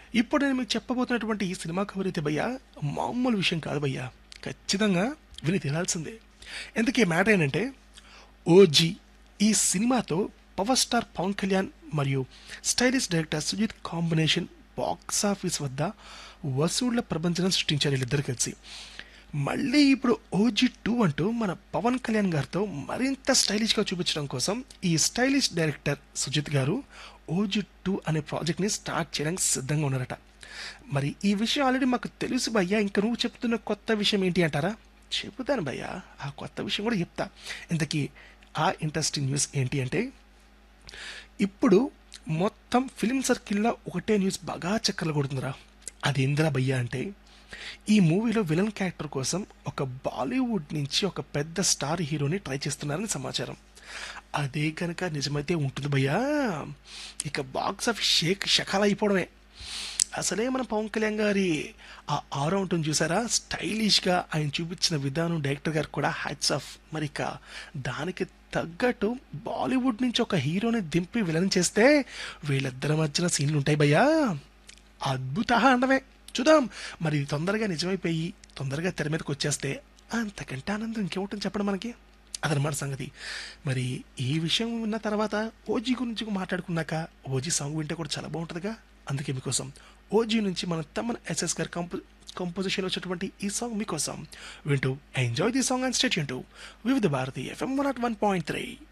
ఇప్పుడు నేను మీకు చెప్పబోతున్నటువంటి ఈ సినిమా కవర్ అయితే భయ్యా మామూలు విషయం కాదు భయ్యా ఖచ్చితంగా విని తినాల్సిందే ఎందుకే మ్యాటర్ ఏంటంటే ఓజీ ఈ సినిమాతో పవర్ స్టార్ పవన్ కళ్యాణ్ మరియు stylish director Sujeeth combination box office వద్ద వసూళ్ల ప్రపంచం సృష్టించారు వీళ్ళిద్దరు కలిసి మళ్ళీ ఇప్పుడు ఓజీ టూ అంటూ మన పవన్ కళ్యాణ్ గారితో మరింత స్టైలిష్గా చూపించడం కోసం ఈ స్టైలిష్ డైరెక్టర్ సుజిత్ గారు ఓజీ టూ అనే ప్రాజెక్ట్ని స్టార్ట్ చేయడానికి సిద్ధంగా ఉన్నారట మరి ఈ విషయం ఆల్రెడీ మాకు తెలుసు భయ్యా ఇంకా నువ్వు చెప్తున్న కొత్త విషయం ఏంటి అంటారా చెబుతాను భయ్యా ఆ కొత్త విషయం కూడా చెప్తా ఇంతకీ ఆ ఇంట్రెస్టింగ్ న్యూస్ ఏంటి అంటే ఇప్పుడు మొత్తం ఫిలిం సర్కిల్లో ఒకటే న్యూస్ బాగా చక్కర్లు కొడుతుందిరా అది ఏందిరా భయ్యా అంటే ఈ మూవీలో విలన్ క్యారెక్టర్ కోసం ఒక బాలీవుడ్ నుంచి ఒక పెద్ద స్టార్ హీరోని ట్రై చేస్తున్నారని సమాచారం అదే కనుక నిజమైతే ఉంటుంది భయ్యా ఇక బాక్స్ ఆఫీస్ షేక్ షకాల అయిపోవడమే అసలే మన పవన్ కళ్యాణ్ గారి ఆ ఆరో ఉంటుంది చూసారా స్టైలిష్గా ఆయన చూపించిన విధానం డైరెక్టర్ గారు కూడా హ్యాట్స్ ఆఫ్ మరి ఇక దానికి తగ్గట్టు బాలీవుడ్ నుంచి ఒక హీరోని దింపి విలన్ చేస్తే వీళ్ళిద్దరి మధ్యన సీన్లు ఉంటాయి భయ్యా అద్భుత అండమే చూద్దాం మరి ఇది తొందరగా నిజమైపోయి తొందరగా తెర మీదకి వచ్చేస్తే అంతకంటే ఆనందం ఇంకేముంటుంది చెప్పడం మనకి అదనమాట సంగతి మరి ఈ విషయం విన్న తర్వాత ఓజీ గురించి మాట్లాడుకున్నాక ఓజీ సాంగ్ వింటే కూడా చాలా బాగుంటుందిగా అందుకే మీకోసం ఓజీ నుంచి మన తమ్మన్ ఎస్ఎస్ గారి కంపో కంపోజిషన్ వచ్చేటువంటి ఈ సాంగ్ మీకోసం వింటూ enjoy the song and state వింటూ Vividh Bharati FM one not one point three